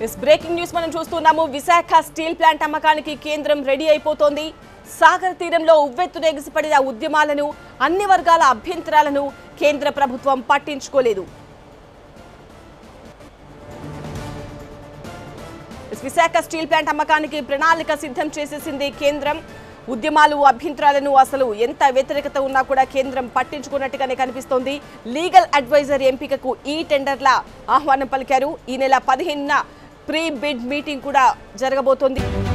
yes breaking news మనం చూస్తున్నాము Visakha steel plant అమ్మకానికి కేంద్రం రెడీ అయిపోతోంది సాగర్ తీరంలో ఉవ్వెత్తున ఎగిసిపడిన ఉద్యమాలను అన్ని వర్గాల అభ్యంతరాలను కేంద్ర ప్రభుత్వం పట్టించుకోలేదు ఎస్ విశాఖ స్టీల్ ప్లాంట్ అమ్మకానికి ప్రణాళిక సిద్ధం చేసేసింది కేంద్రం ఉద్యమాలు అభ్యంతరాలను అసలు ఎంత వ్యతిరేకత ఉన్నా కూడా కేంద్రం పట్టించుకున్నట్టుగానే కనిపిస్తోంది లీగల్ అడ్వైజర్ ఎంపికకు ఈ టెండర్ల ఆహ్వానం పలికారు ఈ నెల పదిహేనున ప్రీ బిడ్ మీటింగ్ కూడా జరగబోతోంది